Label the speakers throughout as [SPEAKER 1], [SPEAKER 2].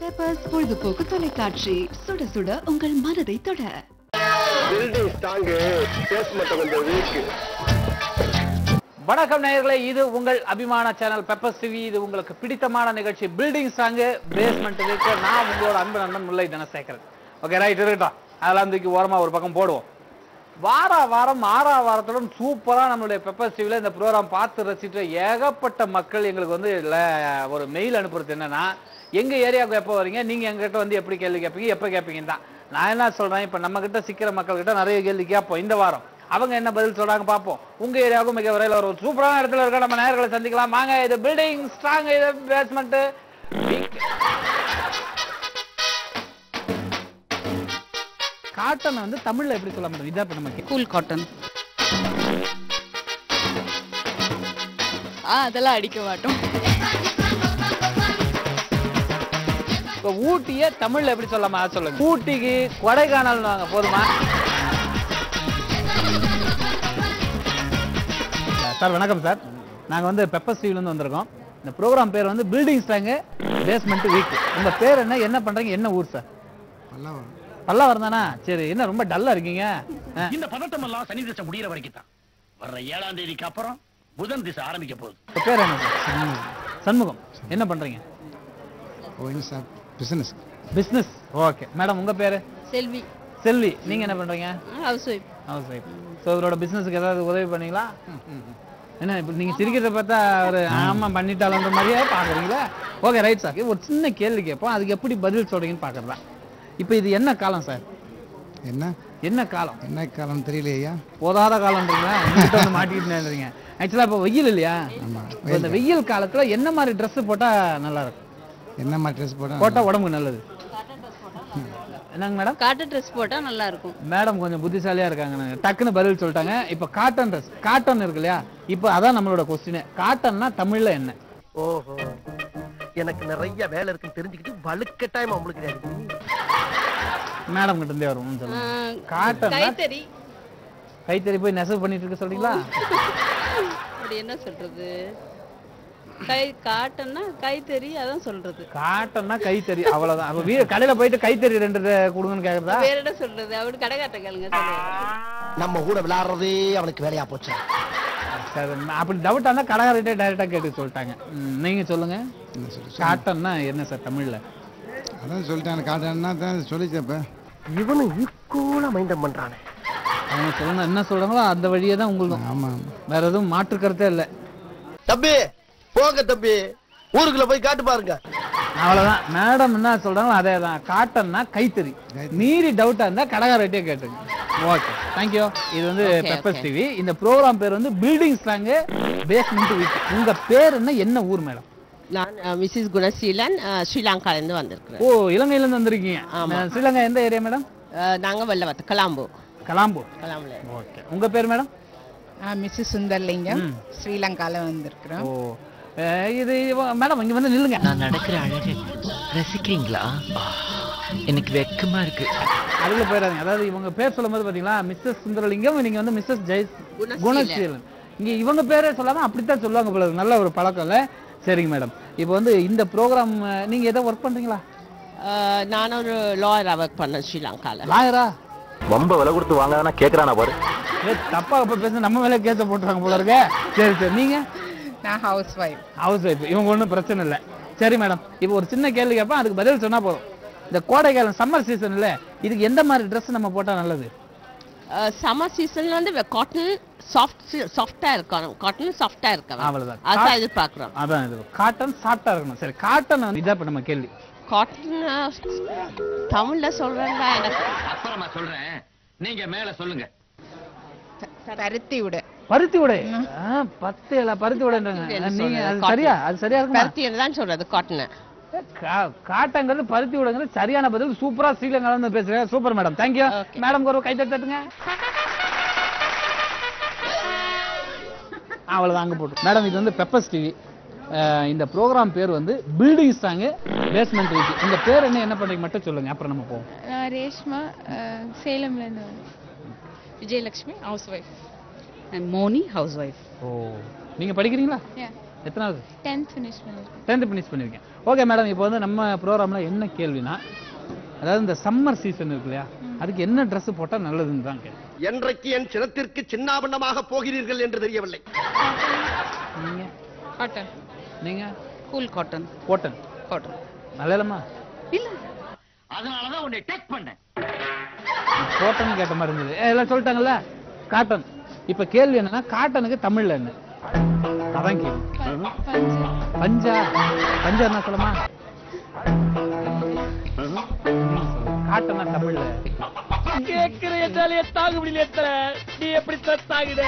[SPEAKER 1] Peppers பொழுதுபோக்கு தொலைக்காட்சி சுட சுட உங்கள் மனதை தொட
[SPEAKER 2] பில்டிங் ஸ்ட்ராங்கு பேஸ்மெண்ட் கொஞ்சம் வீக்கு
[SPEAKER 3] வணக்கம் நேயர்களே இது உங்கள் அபிமான சேனல் பெப்பர் டிவி இது உங்களுக்கு பிடித்தமான நிகழ்ச்சி பில்டிங் சாங்கு பேஸ்மெண்ட் இருக்கு நான் உங்களோட அன்பு நண்பன் முல்லை தனசேகரன் ஓகே ரைட் இருக்கட்டும் அதெல்லாம் தூக்கி ஓரமா ஒரு பக்கம் போடுவோம் வார வாரம் ஆறா வாரத்துடன் சூப்பரா நம்மளுடைய பெப்பர் டிவில இந்த ப்ரோக்ராம் பார்த்து ரசிட்டு ஏகப்பட்ட மக்கள் எங்களுக்கு வந்து ல- ஒரு மெயில் அனுப்புறது என்னன்னா எங்க ஏரியாவுக்கு எப்போ வரீங்க நீங்க எங்ககிட்ட வந்து எப்படி கேள்வி கேட்பீங்க எப்போ கேட்பீங்க தான் நான் என்ன சொல்றேன் இப்ப நம்ம கிட்ட சிக்கிற மக்கள் கிட்ட நிறைய கேள்வி கேட்போம் இந்த வாரம் அவங்க என்ன பதில் சொல்றாங்க பார்ப்போம் உங்க ஏரியாவுக்கும் மிக விரைவில் ஒரு சூப்பரான இடத்துல இருக்க நம்ம நேர்களை சந்திக்கலாம் வாங்க இது பில்டிங் ஸ்ட்ராங் இது பேஸ்மெண்ட் காட்டன் வந்து தமிழ்ல எப்படி சொல்ல முடியும் இதான் இப்ப நம்ம
[SPEAKER 4] கூல் காட்டன் ஆ அதெல்லாம் அடிக்க மாட்டோம்
[SPEAKER 3] இப்ப ஊட்டிய தமிழ்ல எப்படி சொல்லாம அதை சொல்லுங்க ஊட்டிக்கு கொடைக்கானல் வாங்க போதுமா சார் வணக்கம் சார் நாங்க வந்து பெப்பர் ஸ்டீவ்ல இருந்து வந்திருக்கோம் இந்த ப்ரோக்ராம் பேர் வந்து பில்டிங் ஸ்ட்ராங் பேஸ்மெண்ட் வீக் உங்க பேர் என்ன என்ன பண்றீங்க என்ன ஊர் சார் பல்லாவரம் தானா சரி என்ன ரொம்ப டல்லா இருக்கீங்க ஆ,
[SPEAKER 5] இந்த பதட்டம் எல்லாம் சனி திசை முடியிற வரைக்கும் தான் வர்ற ஏழாம் தேதிக்கு அப்புறம் புதன் திசை ஆரம்பிக்க போகுது
[SPEAKER 3] உங்க பேர் என்ன சார் சண்முகம் என்ன பண்றீங்க
[SPEAKER 6] wine sir business
[SPEAKER 3] business okay madam உங்க பேரு
[SPEAKER 4] செல்வி
[SPEAKER 3] செல்வி நீங்க என்ன பண்றீங்க
[SPEAKER 4] housewife
[SPEAKER 3] housewife so இவரோட பிசினஸ்க்கு ஏதாவது உதவி பண்ணீங்களா என்ன இப்போ நீங்க சிரிக்கிறத பார்த்தா ஒரு ஆமா பண்ணிட்டாலன்ற மாதிரியே பாக்குறீங்களா ஓகே ரைட் சார் ஒரு சின்ன கேள்வி கேட்போம் அதுக்கு எப்படி பதில் சொல்றீங்கன்னு பாக்குறதா இப்போ இது என்ன காலம் சார்
[SPEAKER 6] என்ன
[SPEAKER 3] என்ன காலம்
[SPEAKER 6] என்ன காலம் தெரியலையா
[SPEAKER 3] போதாத காலம்ன்றீங்களா எங்கிட்ட வந்து மாட்டிக்கிட்டு ஆக்சுவலா இப்போ வெயில் இல்லையா
[SPEAKER 6] ஆமா
[SPEAKER 3] இப்போ இந்த வெயில் காலத்துல என்ன மாதிரி Dress போட்டா நல்லா இருக்கும்
[SPEAKER 6] என்ன மாதிரி ட்ரெஸ் போட்டா
[SPEAKER 3] போட்டா உடம்புக்கு நல்லது என்னங்க மேடம்
[SPEAKER 4] காட்டன் ட்ரெஸ் போட்டா நல்லா இருக்கும்
[SPEAKER 3] மேடம் கொஞ்சம் புத்திசாலியா இருக்காங்க டக்குன்னு பதில் சொல்லிட்டாங்க இப்ப காட்டன் ட்ரெஸ் காட்டன் இருக்கு இல்லையா இப்ப அதான் நம்மளோட கொஸ்டின் காட்டன்னா தமிழ்ல என்ன
[SPEAKER 2] ஓஹோ எனக்கு நிறைய வேலை இருக்குன்னு தெரிஞ்சுக்கிட்டு வலுக்கட்டாயமா உங்களுக்கு
[SPEAKER 3] மேடம் கிட்ட இருந்தே வரும் சொல்லுங்க காட்டன்
[SPEAKER 4] கைத்தறி
[SPEAKER 3] கைத்தறி போய் நெசவு பண்ணிட்டு இருக்க சொல்றீங்களா
[SPEAKER 4] அப்படி என்ன சொல்றது கை காட்டன்னா கைத்தறி அதான் சொல்றது
[SPEAKER 3] காட்டன்னா கைத்தறி அவ்வளவுதான் அப்ப வீடு கடையில போயிட்டு கைத்தறி ரெண்டு த- கொடுங்கன்னு கேக்குறதா
[SPEAKER 4] வேற என்ன சொல்றது அப்படி கடைக்காட்ட கேளுங்க சொல்லுவாங்க
[SPEAKER 2] நம்ம கூட விளையாடுறதே அவனுக்கு வேலையா போச்சு
[SPEAKER 3] சரி அப்படி டவுட் இருந்தா கடைக்காரர்கிட்ட டைரக்டா கேட்டு சொல்லிட்டாங்க ம், நீங்க சொல்லுங்க
[SPEAKER 6] என்ன சொல்லு
[SPEAKER 3] காட்டன்னா என்ன சார் தமிழ்ல
[SPEAKER 6] அதான் சொல்லிட்டாங்க காட்டன்னா தான் சொல்லிச்சேன் இப்போ
[SPEAKER 2] இவனும் ஈக்குவலா மைண்டம் பண்றானே
[SPEAKER 3] அவங்க சொல்லணும் என்ன சொல்றாங்களோ அந்த வழியே தான் உங்களுக்கு
[SPEAKER 6] ஆமாம்
[SPEAKER 3] வேற எதுவும் மாற்று கருத்தே இல்லை
[SPEAKER 2] தம்பி போங்க தம்பி ஊருக்குள்ள போய் காட்டு பாருங்க
[SPEAKER 3] அவ்வளவுதான் மேடம் என்ன சொல்றாங்களோ அதே தான் காட்டன்னா கைத்தறி மீறி டவுட்டா இருந்தா கடைக்காரர்கிட்டயே கேட்டுங்க ஓகே தேங்க்யூ இது வந்து பெப்பர்ஸ் டிவி இந்த ப்ரோக்ராம் பேர் வந்து பில்டிங் ஸ்லாங் பேஸ்மெண்ட் வீக் உங்க பேர் என்ன என்ன ஊர் மேடம்
[SPEAKER 7] நான் மிஸ்ஸஸ் குணசீலன் அஹ், ஸ்ரீலங்காலேருந்து வந்திருக்கிறேன்
[SPEAKER 3] ஓ இலங்கையில இருந்து வந்திருக்கீங்க அஹ், ஸ்ரீலங்கா எந்த ஏரியா மேடம்
[SPEAKER 7] அஹ், நாங்க வெள்ளவத்து கலாம்பூர்
[SPEAKER 3] கலாம்பூர்
[SPEAKER 7] கலாம்பூர்
[SPEAKER 3] ஓகே உங்க பேர் மேடம்
[SPEAKER 8] மிஸ்ஸஸ் சுந்தர்லிங்கம் ஸ்ரீலங்கால வந்திருக்கிறோம்
[SPEAKER 3] ஓ அஹ், இது இவ- மேடம் இங்க வந்து நில்லுங்க
[SPEAKER 9] நான் நடக்கிற அழகு ரசிக்கிறீங்களா ஆ, எனக்கு வெக்கமா இருக்கு
[SPEAKER 3] அதுல போயிடாதீங்க அதாவது இவங்க பேர் சொல்லும்போது பாத்தீங்களா மிஸ்ஸஸ் சுந்தரலிங்கம் நீங்க வந்து மிஸ்ஸஸ் ஜெய் குணசீலன் இங்க இவங்க பேரே சொல்லாம அப்படித்தான் சொல்லுவாங்க போல இருக்கு. நல்ல ஒரு பழக்கம் இல்ல சரிங்க மேடம் இப்போ வந்து இந்த ப்ரோக்ராம் நீங்க ஏதோ ஒர்க் பண்றீங்களா
[SPEAKER 7] அஹ், நான் ஒரு லாயராக ஒர்க் பண்ணேன் ஸ்ரீலங்கால
[SPEAKER 3] லாயரா
[SPEAKER 5] ரொம்ப விலை கொடுத்து வாங்காதானா கேக்குறானா பாரு
[SPEAKER 3] ஏ தப்பா இப்ப பேச நம்ம மேல கேஸ போட்டுறாங்க போல இருக்க சரி சரி நீங்க
[SPEAKER 8] நான் ஹவுஸ் ஒய்ஃப்
[SPEAKER 3] ஹவுஸ் ஒய்ஃப் இவங்க ஒன்றும் பிரச்சனை இல்லை சரி மேடம் இப்போ ஒரு சின்ன கேள்வி கேட்பேன் அதுக்கு பதில் சொன்னா போதும் இந்த கோடைக்காலம் சம்மர் சீசன் இல்ல இதுக்கு எந்த மாதிரி ட்ரெஸ் நம்ம போட்டா நல்லது
[SPEAKER 7] சம்மர் சீசன்ல வந்து காட்டன் சாஃப்ட் சாஃப்டா இருக்கணும் காட்டன் சாஃப்டா இருக்கணும்
[SPEAKER 3] அவ்வளவுதான்.
[SPEAKER 7] அதான் எதிர்பார்க்குறோம்
[SPEAKER 3] அதான் இது காட்டன் சாஃப்டா இருக்கணும் சரி காட்டன் வந்து இதான் இப்ப நம்ம கேள்வி
[SPEAKER 7] காட்டன் தமிழ்ல சொல்றேன்டா எனக்கு
[SPEAKER 5] அப்புறமா சொல்றேன் நீங்க மேல சொல்லுங்க
[SPEAKER 8] பருத்தி உடை
[SPEAKER 3] பருத்தி உடை ஆ, பத்து இல்ல பருத்தி உடைன்றாங்க நீங்க அது சரியா அது சரியா இருக்குமா
[SPEAKER 7] பருத்தி தான் சொல்றது காட்டன்
[SPEAKER 3] கா- காட்டங்கிறது பருத்தி உடைங்கிறது சரியான பதில் சூப்பரா ஸ்ரீலங்கால இருந்து பேசுறேன் சூப்பர் மேடம் தேங்க்யூ மேடம் ஒரு கை தட்டி தட்டுங்க அவ்வளவுதான் அங்க போட்டு மேடம் இது வந்து பெப்பர்ஸ் டிவி இந்த ப்ரோக்ராம் பேர் வந்து பில்டிங் ஸ்ட்ராங் பேஸ்மெண்ட் வீக் இந்த பேர் என்ன என்ன பண்றீங்க மட்டும் சொல்லுங்க அப்புறம் நம்ம போவோம்
[SPEAKER 8] நான் ரேஷ்மா சேலம்லேருந்து Vijayalakshmi housewife
[SPEAKER 4] Moni housewife
[SPEAKER 3] ஓ நீங்க படிக்கிறீங்களா எத்தனாவது
[SPEAKER 8] டென்த் ஃபினிஷ் பண்ணிருக்கேன்
[SPEAKER 3] டென்த் ஃபினிஷ் பண்ணியிருக்கேன் ஓகே மேடம் இப்போ வந்து நம்ம ப்ரோக்ராமில் என்ன கேள்வினா அதாவது இந்த சம்மர் சீசன் இருக்கு இல்லையா அதுக்கு என்ன Dress போட்டால் நல்லதுன்னு தான் கேள்வி
[SPEAKER 2] என்றைக்கு என் சினத்திற்கு சின்னாபண்ணமாக போகிறீர்கள் என்று தெரியவில்லை
[SPEAKER 3] நீங்கள்
[SPEAKER 8] காட்டன்
[SPEAKER 3] நீங்கள்
[SPEAKER 4] கூல் காட்டன்
[SPEAKER 3] கோட்டன்
[SPEAKER 4] காட்டன்
[SPEAKER 3] நல்ல இல்லைம்மா
[SPEAKER 5] அதனாலதான் உன்னை டெக் பண்ணேன்
[SPEAKER 3] கோட்டன் கேட்ட மாதிரி இருந்தது ஏ, எல்லாம் சொல்லிட்டாங்கல்ல காட்டன் இப்போ கேள்வி என்னன்னா காட்டனுக்கு தமிழ்ல என்ன அதான் கேள்வி
[SPEAKER 8] பஞ்சு
[SPEAKER 3] பஞ்சா பஞ்சா என்ன சொல்லுமா காட்டனா தமிழ்ல
[SPEAKER 5] கேட்கிற என்னாலே தாங்க முடியல எத்தனை நீ எப்படி தாங்கிட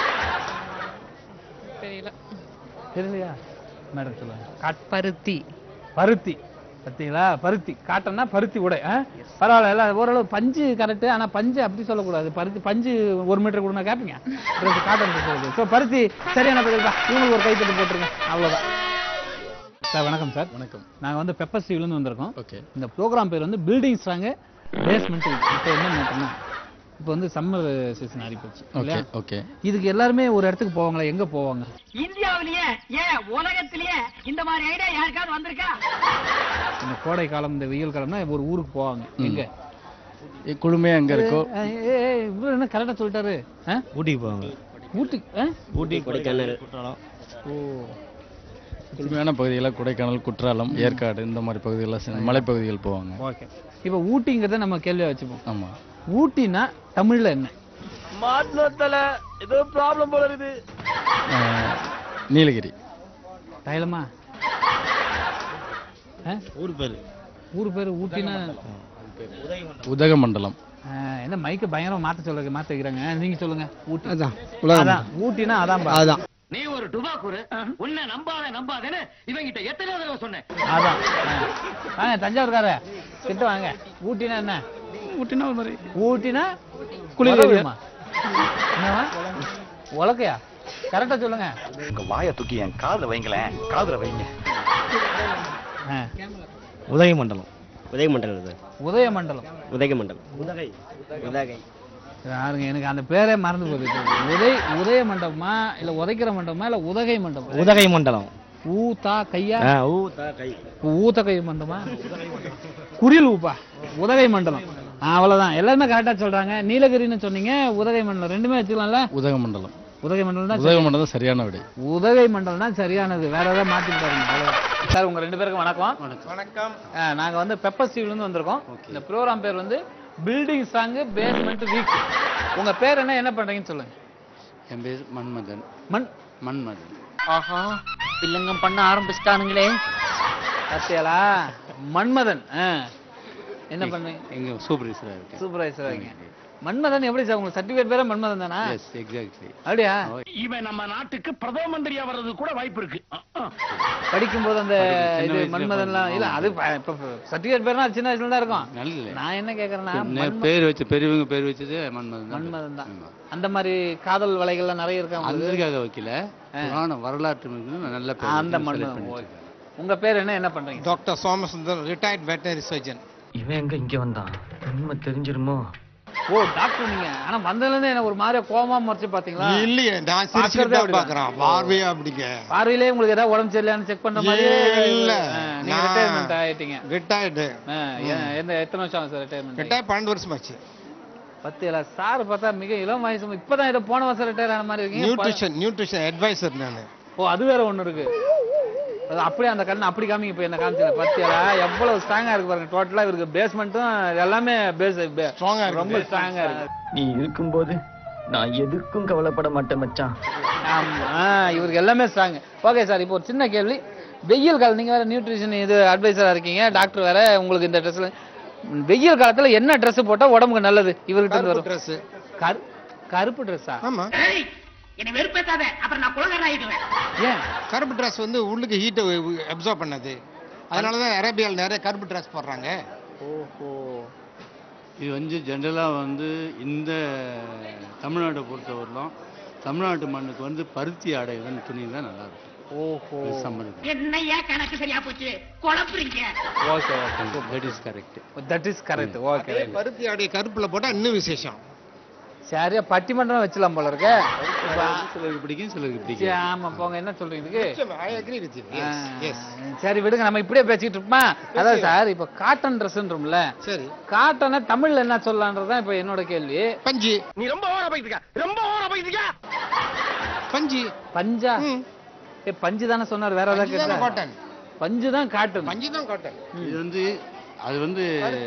[SPEAKER 8] தெரியல
[SPEAKER 3] தெரியலையா மேடம் சொல்லுங்க காட்
[SPEAKER 4] பருத்தி
[SPEAKER 3] பருத்தி பார்த்தீங்களா பருத்தி காட்டன்னா பருத்தி உடை ஆ? பரவாயில்ல எல்லாம் ஓரளவு பஞ்சு கரெக்ட் ஆனா பஞ்சு அப்படி சொல்லக்கூடாது பருத்தி பஞ்சு ஒரு மீட்டர் கொடுனா கேட்பீங்க அப்புறம் காட்டன் சொல்லுது ஸோ பருத்தி சரியான பதில் தான் இவங்களுக்கு ஒரு கைத்தட்டு போட்டுருங்க அவ்வளவுதான் சார் வணக்கம் சார்
[SPEAKER 10] வணக்கம்
[SPEAKER 3] நாங்க வந்து பெப்பர் ஸ்டீவ்லேருந்து வந்திருக்கோம்
[SPEAKER 10] ஓகே
[SPEAKER 3] இந்த ப்ரோக்ராம் பேர் வந்து பில்டிங் ஸ்ட்ராங்கு பேஸ்மெண்ட் இப்போ என்ன மேட்டர்னா இப்போ வந்து சம்மர் சீசன் ஆகிப்போச்சு
[SPEAKER 10] ஓகே
[SPEAKER 3] இல்லையா
[SPEAKER 10] ஓகே
[SPEAKER 3] இதுக்கு எல்லாருமே ஒரு இடத்துக்கு போவாங்களா எங்க போவாங்க
[SPEAKER 5] இந்தியாவிலேயே ஏன் உலகத்திலேயே இந்த மாதிரி ஐடியா யாருக்காவது வந்திருக்கா
[SPEAKER 3] இந்த கோடை காலம் இந்த வெயில் காலம்னா ஒரு ஊருக்கு போவாங்க எங்க
[SPEAKER 10] குழுமே அங்க இருக்கோ
[SPEAKER 3] ஏய், ஏய், ஏய், இவரு என்ன கரெக்டா சொல்லிட்டாரு ஆ?
[SPEAKER 11] ஊட்டிக்கு போவாங்க
[SPEAKER 3] ஊட்டி ஆ?
[SPEAKER 11] ஊட்டி கொடைக்கானல்
[SPEAKER 3] ஓ
[SPEAKER 10] குளுமையான பகுதிகளில் கொடைக்கானல் குற்றாலம் ஏற்காடு இந்த மாதிரி பகுதிகளில் மலைப்பகுதிகள் போவாங்க
[SPEAKER 3] ஓகே இப்போ ஊட்டிங்கிறத நம்ம கேள்வியா வச்சுப்போம்
[SPEAKER 10] ஆமா
[SPEAKER 3] ஊட்டினா தமிழ்ல என்ன
[SPEAKER 5] மாட்டினத்துல ஏதோ ப்ராப்ளம் போல இருக்குது
[SPEAKER 10] அஹ், நீலகிரி
[SPEAKER 3] தைலமா ஆ?
[SPEAKER 11] ஊர் பேர்
[SPEAKER 3] ஊர் பேரு ஊட்டினா
[SPEAKER 10] உதகமண்டலம்
[SPEAKER 3] ஆ, என்ன மைக்க பயங்கரமா மாத்த சொல்ல மாத்த வைக்கிறாங்க நீங்க சொல்லுங்க ஊட்டி
[SPEAKER 6] அதான்
[SPEAKER 3] அதான் ஊட்டினா அதான் பா.
[SPEAKER 6] அதான்
[SPEAKER 5] நீ ஒரு டுபாக்கூரு உன்னை நம்பாத நம்பாதேன்னு இவங்கிட்ட எத்தனை தடவை சொன்னேன்
[SPEAKER 3] அதான் ஆ. வாங்க தஞ்சாவூர்கார கிட்ட வாங்க ஊட்டினா என்ன
[SPEAKER 10] ஊட்டினா ஒரு மாதிரி
[SPEAKER 3] ஊட்டினா
[SPEAKER 10] குளிர்
[SPEAKER 3] உதவுமா? என்னவா உலக்கையா கரெக்டா சொல்லுங்க
[SPEAKER 11] உங்க வாயை தூக்கி என் காதுல வைங்களேன் காதுல வைங்க
[SPEAKER 3] ஆ.
[SPEAKER 11] உதயமண்டலம் உதயமண்டலம் இது
[SPEAKER 3] உதயமண்டலம்
[SPEAKER 11] உதயமண்டலம் உதகை உதகை
[SPEAKER 3] யாருங்க எனக்கு அந்த பேரே மறந்து போகுது இப்போ. உதய் உதய மண்டபமா இல்ல உதைக்கிற மண்டபமா இல்ல உதகை மண்டபம்
[SPEAKER 11] உதகை மண்டலம்
[SPEAKER 3] ஊத்தா கையா
[SPEAKER 11] ஆ, ஊ தா கை
[SPEAKER 3] ஊத்த கை மண்டபமா குரில் ஊப்பா உதகை மண்டலம் ஆ, அவ்வளவுதான் எல்லாருமே கரெக்டா சொல்றாங்க நீலகிரின்னு சொன்னீங்க உதகை மண்டலம் ரெண்டுமே வச்சுக்கலாம்ல
[SPEAKER 10] உதகமண்டலம்
[SPEAKER 3] உதகை மண்டலம் தான்
[SPEAKER 10] உதகமண்டலம் சரியான விடை
[SPEAKER 3] உதகை மண்டலம் தான் சரியானது வேற ஏதாவது மாத்தி பாருங்க அவ்வளவுதான். சார் உங்க ரெண்டு பேருக்கும் வணக்கம்
[SPEAKER 2] வணக்கம்
[SPEAKER 3] ஆ, நாங்க வந்து பெப்பர் ஸ்டீவ்ல இருந்து வந்திருக்கோம் இந்த ப்ரோக்ராம் பேர் வந்து பில்டிங் ஸ்ட்ராங் பேஸ்மெண்ட் வீக் உங்க பேர் என்ன என்ன பண்றீங்கன்னு சொல்லுங்க
[SPEAKER 10] என் பேர் மன்மதன்
[SPEAKER 3] மண்
[SPEAKER 10] மன்மதன்
[SPEAKER 9] ஆஹா வில்லங்கம் பண்ண ஆரம்பிச்சிட்டானுங்களே
[SPEAKER 3] பாத்தியாளா மன்மதன் ஆ. என்ன பண்றீங்க
[SPEAKER 10] எங்க சூப்பர்வைசராக இருக்கேன்
[SPEAKER 3] சூப்பர்வைசரா இருக்கீங்க மன்மதன் எப்படி சார் உங்களுக்கு சர்டிஃபிகேட் பேரே மன்மதன் தானா
[SPEAKER 10] எஸ் எக்ஸாக்ட்லி
[SPEAKER 3] அப்படியா
[SPEAKER 5] இவன் நம்ம நாட்டுக்கு பிரதம மந்திரியா வர்றது கூட வாய்ப்பு இருக்கு அஹ், அஹ்.
[SPEAKER 3] படிக்கும்போது அந்த
[SPEAKER 10] படிக்கும், சின்ன
[SPEAKER 3] இது
[SPEAKER 10] வயசுல
[SPEAKER 3] மன்மதன்லாம் இல்ல அது ப- இப்ப சர்டிஃபிகேட் பேர்னா சின்ன வயசுல தான் இருக்கும்
[SPEAKER 10] நல்ல
[SPEAKER 3] நான் என்ன கேக்குறேன்னா மன்ம-
[SPEAKER 10] பேர் வச்சு பெரியவங்க பேர் வச்சது மன்மதன் தான்
[SPEAKER 3] மன்மதன் தான்
[SPEAKER 10] ஆமா.
[SPEAKER 3] அந்த மாதிரி காதல் வலைகள்லாம் நிறைய இருக்கா உங்களுக்கு?
[SPEAKER 10] அதுக்காக வைக்கல புராண வரலாற்று மிகுந்த நல்ல பேர்
[SPEAKER 3] அந்த
[SPEAKER 10] வச்சு select
[SPEAKER 3] மன்மதன்
[SPEAKER 10] பண்ணி
[SPEAKER 3] ஓகே.
[SPEAKER 10] வச்சிருக்காங்க.
[SPEAKER 3] உங்க பேர் என்ன என்ன பண்றீங்க
[SPEAKER 6] doctor Somasundar retired veterinary surgeon
[SPEAKER 9] இவன் எங்க இங்க வந்தான் உண்மை தெரிஞ்சிருமோ
[SPEAKER 3] ஓ டாக்டர் நீங்க ஆனா வந்ததுல இருந்து என்ன ஒரு மாதிரியா கோவமா முறைச்சு பாத்தீங்களா
[SPEAKER 6] இல்லையே நான்
[SPEAKER 3] பார்க்கறதே
[SPEAKER 6] சிரிச்சுட்டு தான்
[SPEAKER 3] அப்படிதான்.
[SPEAKER 6] பாக்குறேன் பார்வையே அப்படிங்க
[SPEAKER 3] பார்வையிலே உங்களுக்கு ஏதாவது உடம்பு சரியில்லையான்னு செக் பண்ற மாதிரி
[SPEAKER 6] இல்ல.
[SPEAKER 3] நீங்க
[SPEAKER 6] நான்
[SPEAKER 3] ரிட்டையர்மெண்ட் ஆயிட்டீங்க
[SPEAKER 6] ரிட்டையர்டு
[SPEAKER 3] ஆ, எ- எந்த எத்தனை வருஷம் ஆகும் சார் ரிட்டையர்மெண்ட்
[SPEAKER 6] ரிட்டையர் பன்னெண்டு வருஷமாச்சு
[SPEAKER 3] பத்து இல்ல சார் பார்த்தா மிக இளம் வயசு இப்பதான் ஏதோ போன வருஷம் ரிட்டையர் ஆன மாதிரி இருக்கீங்க
[SPEAKER 6] நியூட்ரிஷன் நியூட்ரிஷன் அட்வைசர் நான்
[SPEAKER 3] ஓ அது வேற ஒண்ணு இருக்கு அது அப்படியே அந்த கண்ணு அப்படி காமிங்க இப்ப என்ன காமிச்சல பத்தியால எவ்வளவு ஸ்ட்ராங்கா இருக்கு பாருங்க டோட்டலா இவருக்கு பேஸ்மெண்ட்டும் எல்லாமே பேஸ்
[SPEAKER 6] Strong ஆ இருக்குது.
[SPEAKER 3] ரொம்ப ஸ்ட்ராங்கா இருக்கு
[SPEAKER 9] நீ இருக்கும்போது நான் எதுக்கும் கவலைப்பட மாட்டேன் மச்சான்
[SPEAKER 3] ஆமா இவருக்கு எல்லாமே ஸ்ட்ராங் ஓகே சார் இப்போ ஒரு சின்ன கேள்வி வெயில் காலம் நீங்க வேற நியூட்ரிஷன் இது அட்வைசரா இருக்கீங்க டாக்டர் வேற உங்களுக்கு இந்த ட்ரெஸ்ல வெயில் காலத்துல என்ன Dress போட்டா உடம்புக்கு நல்லது இவர்கிட்ட இருந்து வரும்
[SPEAKER 6] ட்ரெஸ்
[SPEAKER 3] கரு கருப்பு ட்ரெஸ்ஸா
[SPEAKER 6] ஆமா
[SPEAKER 5] என்னை வெறுப்பேத்தாத அப்புறம் நான் குலகர் ஆயிடுவேன்
[SPEAKER 3] ஏன்
[SPEAKER 6] கருப்பு ட்ரெஸ் வந்து உள்ளுக்கு ஹீட்டை அப்சர்வ் பண்ணது அதனால தான் அரேபியாவில் நிறைய கருப்பு ட்ரெஸ் போடுறாங்க
[SPEAKER 3] ஓஹோ
[SPEAKER 10] இது வந்து ஜென்ரலாக வந்து இந்த தமிழ்நாட்டை பொறுத்தவரையிலும் தமிழ்நாட்டு மண்ணுக்கு வந்து பருத்தி ஆடை தான் துணி தான் நல்லா இருக்கும்
[SPEAKER 3] ஓஹோ
[SPEAKER 10] சம்மருக்கு
[SPEAKER 5] என்னையா கணக்கு சரியா போச்சு குழப்புறீங்க
[SPEAKER 3] okay okay
[SPEAKER 10] that is correct
[SPEAKER 3] that is correct okay
[SPEAKER 6] பருத்தி ஆடை கருப்புல போட்டா இன்னும் விசேஷம்
[SPEAKER 3] சரியா பட்டிமன்றம் வச்சலாம் போல இருக்க
[SPEAKER 10] சிலருக்கு பிடிக்கும் சிலருக்கு
[SPEAKER 3] சரி,
[SPEAKER 10] பிடிக்கும்
[SPEAKER 3] ஆமா போங்க என்ன சொல்றீங்க இதுக்கு
[SPEAKER 6] I agree with you yes yes
[SPEAKER 3] சரி விடுங்க நம்ம இப்படியே பேசிட்டு இருப்போமா அதாவது சார் இப்ப காட்டன் ட்ரெஸ்ன்றோம்ல
[SPEAKER 6] சரி
[SPEAKER 3] காட்டனை தமிழ்ல என்ன சொல்லலான்றதுதான் இப்ப என்னோட கேள்வி
[SPEAKER 6] பஞ்சு
[SPEAKER 2] நீ ரொம்ப ஓவரா போயிட்டு இருக்க ரொம்ப ஓவரா போயிட்டு இருக்க
[SPEAKER 6] பஞ்சு
[SPEAKER 3] பஞ்சா ஏ பஞ்சு தானே சொன்னார் வேற ஏதாவது கேட்டா
[SPEAKER 6] காட்டன்
[SPEAKER 3] பஞ்சு தான் காட்டன்
[SPEAKER 6] பஞ்சு தான் காட்டன்
[SPEAKER 10] இது வந்து அது வந்து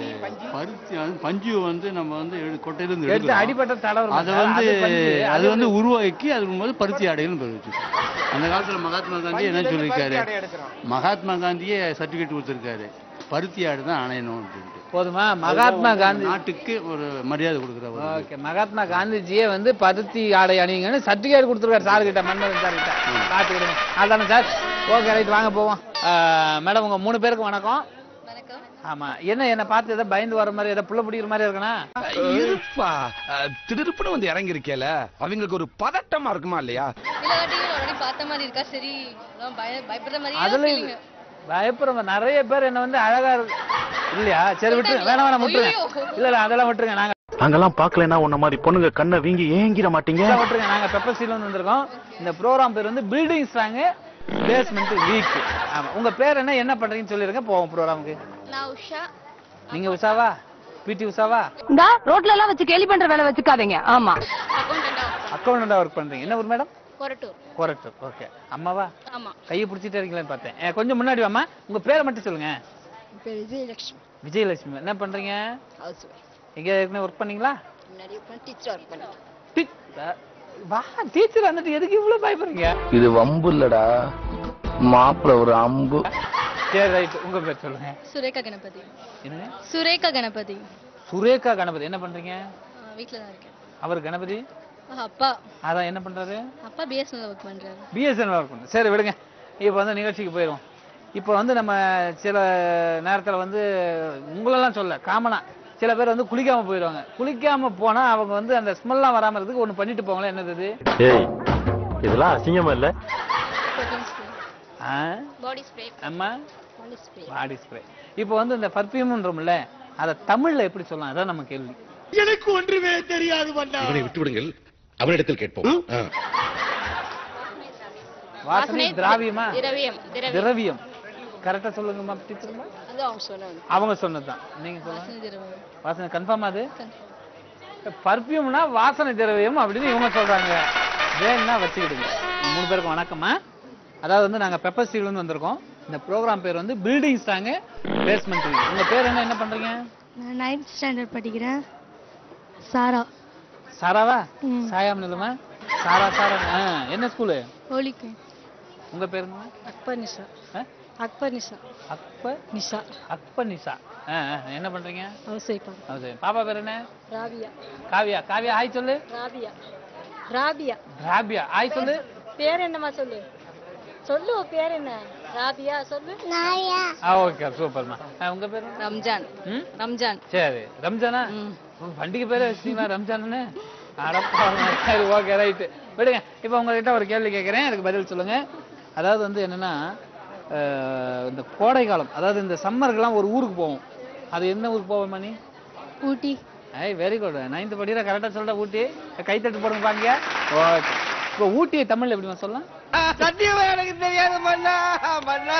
[SPEAKER 10] பருத்தி அது பஞ்சு வந்து நம்ம வந்து எடு- கொட்டையிலிருந்து
[SPEAKER 3] எடுத்து
[SPEAKER 10] எடுக்கிறோம்.
[SPEAKER 3] அடிபட்ட தடவை
[SPEAKER 10] அதை வந்து அது வந்து உருவாக்கி அது போது பருத்தி ஆடைன்னு பேர் வச்சு அந்த காலத்துல மகாத்மா காந்தி என்ன சொல்லியிருக்காரு மகாத்மா காந்தியே சர்டிபிகேட் கொடுத்திருக்காரு பருத்தி ஆடு தான் அணையணும் அப்படின்ட்டு
[SPEAKER 3] போதுமா மகாத்மா காந்தி
[SPEAKER 10] நாட்டுக்கு ஒரு மரியாதை கொடுக்குற ஒரு இது.
[SPEAKER 3] ஓகே மகாத்மா காந்திஜியே வந்து பருத்தி ஆடை அணிங்கன்னு சர்டிபிகேட் கொடுத்துருக்காரு சார் கிட்ட மன்மோகன் சார் கிட்ட காத்து கொடுங்க அதானே சார் ஓகே ரைட் வாங்க போவோம் மேடம் உங்க மூணு பேருக்கு வணக்கம் ஆமா என்ன என்ன பார்த்து ஏதோ பயந்து வர மாதிரி ஏதோ புள்ள பிடிக்கிற மாதிரி இருக்கனா
[SPEAKER 12] இருப்பா திடுப்புன்னு வந்து இறங்கி இருக்கேல அவங்களுக்கு ஒரு பதட்டமா இருக்குமா இல்லையா
[SPEAKER 13] பார்த்த மாதிரி இருக்கா சரி அதான் பய- பயப்படுற மாதிரியே
[SPEAKER 3] அதுல
[SPEAKER 13] feeling.
[SPEAKER 3] பயப்படுறவங்க நிறைய பேர் என்ன வந்து அழகா இருக்கு இல்லையா சரி விட்டுருங்க வேணாம் வேணாம் விட்டுருங்க இல்ல இல்ல அதெல்லாம் விட்டுருங்க நாங்க
[SPEAKER 11] அங்கெல்லாம் பாக்கலன்னா உன்ன மாதிரி பொண்ணுங்க கண்ணை வீங்கி ஏங்கிட மாட்டீங்க
[SPEAKER 3] இதெல்லாம் விட்டுருங்க நாங்க பெப்பர் சீல் வந்து வந்திருக்கோம் இந்த ப்ரோக்ராம் பேர் வந்து பில்டிங் ஸ்ட்ராங் பேஸ்மெண்ட் வீக் ஆமா உங்க பேர் என்ன என்ன பண்றீங்கன்னு சொல்லிருங்க போவோம் ப்ரோக்ராமுக்கு
[SPEAKER 13] நான் உஷா
[SPEAKER 3] நீங்க உஷாவா பிடி உஷாவா
[SPEAKER 14] இந்த ரோட்ல எல்லாம் வச்சு கேலி பண்ற வேலை வச்சுக்காதீங்க ஆமா
[SPEAKER 3] அக்கௌண்டண்டா ஒர்க் பண்றீங்க என்ன ஊர் மேடம்
[SPEAKER 13] கொரட்டூர்
[SPEAKER 3] கொரட்டூர் ஓகே அம்மாவா
[SPEAKER 13] ஆமா
[SPEAKER 3] கையை பிடிச்சிட்டே இருக்கீங்களான்னு பார்த்தேன் ஏ, கொஞ்சம் முன்னாடி வாம்மா உங்க பேரை மட்டும் சொல்லுங்க
[SPEAKER 13] பேர் விஜயலட்சுமி
[SPEAKER 3] விஜயலட்சுமி என்ன பண்றீங்க
[SPEAKER 13] ஹவுஸ்
[SPEAKER 3] எங்க ஏற்கனவே ஒர்க் பண்ணீங்களா
[SPEAKER 13] முன்னாடி டீச்சர் ஒர்க் பண்ணேன்
[SPEAKER 3] டீ- அஹ், வா டீச்சர் வந்துட்டு எதுக்கு இவ்வளவு பயப்படுறீங்க
[SPEAKER 11] இது வம்பு இல்லடா மாப்பிள்ள ஒரு அம்பு
[SPEAKER 3] சரி ரைட் உங்க பேர் சொல்லுங்க
[SPEAKER 13] சுரேகா கணபதி
[SPEAKER 3] என்னங்க
[SPEAKER 13] சுரேகா கணபதி
[SPEAKER 3] சுரேகா கணபதி என்ன பண்றீங்க
[SPEAKER 13] வீட்டில் தான் இருக்கேன்
[SPEAKER 3] அவர் கணபதி
[SPEAKER 13] ஆ, அப்பா
[SPEAKER 3] அதான் என்ன பண்றாரு
[SPEAKER 13] அப்பா பிஎஸ்என்எல் ஒர்க் பண்றாரு
[SPEAKER 3] பிஎஸ்என்எல் ஒர்க் பண்ணும் சரி விடுங்க இப்போ வந்து நிகழ்ச்சிக்கு போயிடுவோம் இப்போ வந்து நம்ம சில நேரத்துல வந்து உங்களெல்லாம் சொல்ல காமனா சில பேர் வந்து குளிக்காம போயிடுவாங்க குளிக்காம போனா அவங்க வந்து அந்த ஸ்மெல்லாம் வராம இருக்கிறதுக்கு ஒண்ணு பண்ணிட்டு போங்களேன் என்னது இது
[SPEAKER 11] ஏய் இதெல்லாம் அசிங்கமா இல்ல
[SPEAKER 3] ஆ?
[SPEAKER 13] பாடி ஸ்ப்ரே
[SPEAKER 3] அம்மா
[SPEAKER 13] பாடி ஸ்ப்ரே
[SPEAKER 3] பாடி ஸ்ப்ரே இப்போ வந்து இந்த பர்ஃபியூம்ன்றோம்ல அதை தமிழ்ல எப்படி சொல்லலாம் அதான் நம்ம கேள்வி
[SPEAKER 12] எனக்கு ஒன்றுமே தெரியாது இவனை விட்டு விடுங்கள் அவனிடத்தில் கேட்போம் ஆ.
[SPEAKER 3] வாசனை திராவியமா
[SPEAKER 13] திரவியம் திரவியம்
[SPEAKER 3] திரவியம் கரெக்டா சொல்லுங்கம்மா டீச்சர்மா
[SPEAKER 13] அது அவங்க சொன்னாங்க
[SPEAKER 3] அவங்க சொன்னதுதான் நீங்க சொல்லுங்க
[SPEAKER 13] வாசனை திரவியம்
[SPEAKER 3] வாசனை கன்ஃபார்ம் அது பர்ஃபியூம்னா வாசனை திரவியம் அப்படின்னு இவங்க சொல்றாங்க வேணும்னா வச்சுக்கிடுங்க மூணு பேருக்கும் வணக்கம்மா அதாவது வந்து நாங்க பெப்பர் ஸ்டீல் வந்து வந்திருக்கோம் இந்த ப்ரோக்ராம் பேர் வந்து பில்டிங் ஸ்ட்ராங் பேஸ்மெண்ட் உங்க பேர் என்ன என்ன பண்றீங்க
[SPEAKER 13] நான் நைன்த் ஸ்டாண்டர்ட் படிக்கிறேன் சாரா
[SPEAKER 3] சாராவா சாயாம் நிலமா சாரா சாரா ஆ, என்ன ஸ்கூலு
[SPEAKER 13] ஹோலிக்கு
[SPEAKER 3] உங்க பேர் என்ன
[SPEAKER 13] அக்பர் நிஷா
[SPEAKER 3] ஆ?
[SPEAKER 13] அக்பர் நிஷா
[SPEAKER 3] அக்பர்
[SPEAKER 13] நிஷா
[SPEAKER 3] அக்பர் நிஷா ஆ, ஆ, என்ன பண்றீங்க
[SPEAKER 13] ஹவுஸ் ஒய்ஃபா
[SPEAKER 3] அது சரி. பாப்பா பேர் என்ன
[SPEAKER 13] ராபியா
[SPEAKER 3] காவியா காவியா ஹாய் சொல்லு
[SPEAKER 13] ராபியா ராபியா
[SPEAKER 3] ராபியா ஹாய் சொல்லு
[SPEAKER 13] பேர் என்னம்மா சொல்லு சொல்லு உன் பேர் என்ன ராபியா சொல்லு நாயா
[SPEAKER 3] ஆ ஓகே சூப்பர்மா உங்க பேர் என்ன?
[SPEAKER 4] ரம்ஜான்
[SPEAKER 3] ம்?
[SPEAKER 4] ரம்ஜான்
[SPEAKER 3] சரி ரம்ஜானா உங்க பண்டிகை பேரே வச்சிட்டீங்களா ரம்ஜான்னு அடப்பா சரி ஓகே ரைட்டு விடுங்க இப்போ உங்ககிட்ட ஒரு கேள்வி கேட்குறேன் அதுக்கு பதில் சொல்லுங்க அதாவது வந்து என்னன்னா அஹ், இந்த கோடை காலம் அதாவது இந்த சம்மருக்குலாம் ஒரு ஊருக்கு போவோம் அது என்ன ஊருக்கு போவோம் மணி
[SPEAKER 13] Ooty
[SPEAKER 3] I very good ninth படிக்கிற கரெக்டாக சொல்லிட்ட ஊட்டி கைத்தட்டு போடுங்க பாங்க ஓகே இப்போ ஊட்டியை தமிழ்ல எப்படிமா சொல்லலாம்
[SPEAKER 2] சத்தியமா எனக்கு தெரியாது மண்ணா மண்ணா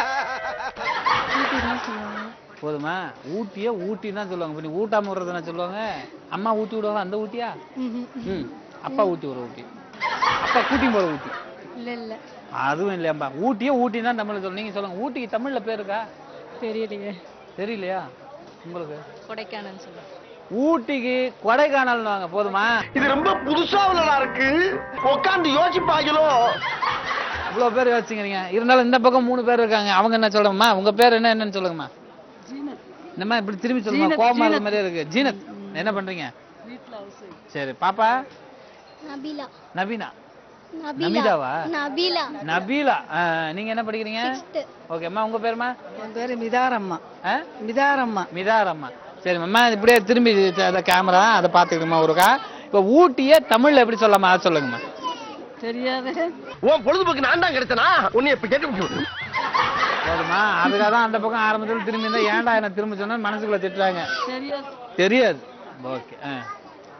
[SPEAKER 13] ஊட்டி தான் சொல்லுவாங்க
[SPEAKER 3] போதுமா ஊட்டியை ஊட்டி தான் சொல்லுவாங்க இப்ப நீ ஊட்டாம விடுறது என்ன சொல்லுவாங்க அம்மா ஊட்டி விடுவாங்க அந்த ஊட்டியா
[SPEAKER 13] ம்ஹும்.
[SPEAKER 3] ம் அப்பா ஊட்டி விடுற ஊட்டி அப்பா கூட்டி போற ஊட்டி
[SPEAKER 13] இல்ல இல்ல
[SPEAKER 3] அதுவும் இல்லையாம்பா ஊட்டியே ஊட்டி தான் தமிழ்ல சொல்லுங்க நீங்க சொல்லுங்க ஊட்டிக்கு தமிழ்ல பேர் இருக்கா
[SPEAKER 13] தெரியலையே
[SPEAKER 3] தெரியலையா உங்களுக்கு
[SPEAKER 4] கொடைக்கானல் சொல்லுவாங்க
[SPEAKER 3] ஊட்டிக்கு கொடைக்கானல் வாங்க போதுமா
[SPEAKER 2] இது ரொம்ப புதுசா உள்ளதா இருக்கு உட்காந்து யோசிப்பாங்களோ
[SPEAKER 3] இவ்வளவு பேர் யோசிச்சுக்கிறீங்க இருந்தாலும் இந்த பக்கம் மூணு பேர் இருக்காங்க அவங்க என்ன சொல்லுங்கம்மா உங்க பேர் என்ன என்னன்னு சொல்லுங்கம்மா என்னம்மா இப்படி திரும்பி சொல்லுங்க
[SPEAKER 4] ஜீனத்,
[SPEAKER 3] கோபமா இருக்க
[SPEAKER 4] ஜீனத்.
[SPEAKER 3] மாதிரியே இருக்கு ஜீனத் என்ன பண்றீங்க சரி பாப்பா
[SPEAKER 13] நபீலா
[SPEAKER 3] நவீனா நமிதாவா
[SPEAKER 13] நபீலா
[SPEAKER 3] நபீலா ஆ, நீங்க என்ன படிக்கிறீங்க ஓகே அம்மா உங்க பேருமா
[SPEAKER 4] என் பேரு மிதாரம்மா
[SPEAKER 3] ஆ?
[SPEAKER 4] மிதாரம்மா
[SPEAKER 3] மிதாரம்மா சரி அம்மா இப்படியே திரும்பி ச- அந்த கேமரா அதை பார்த்துக்கிடுமா ஒருக்கா இப்போ ஊட்டியே தமிழ்ல எப்படி சொல்லலாமா அதை சொல்லுங்கம்மா
[SPEAKER 4] தெரியாது
[SPEAKER 2] உன் பொழுதுபோக்கு நான் தான் கிடைச்சனா உன்னை இப்ப கேட்க முடியும்
[SPEAKER 3] போதுமா அதுக்காக தான் அந்த பக்கம் ஆரம்பத்தில் திரும்பி இருந்தா ஏன்டா என்ன திரும்ப சொன்னா மனசுக்குள்ள திட்டுறாங்க
[SPEAKER 4] தெரியாது
[SPEAKER 3] தெரியாது ஓகே ஆ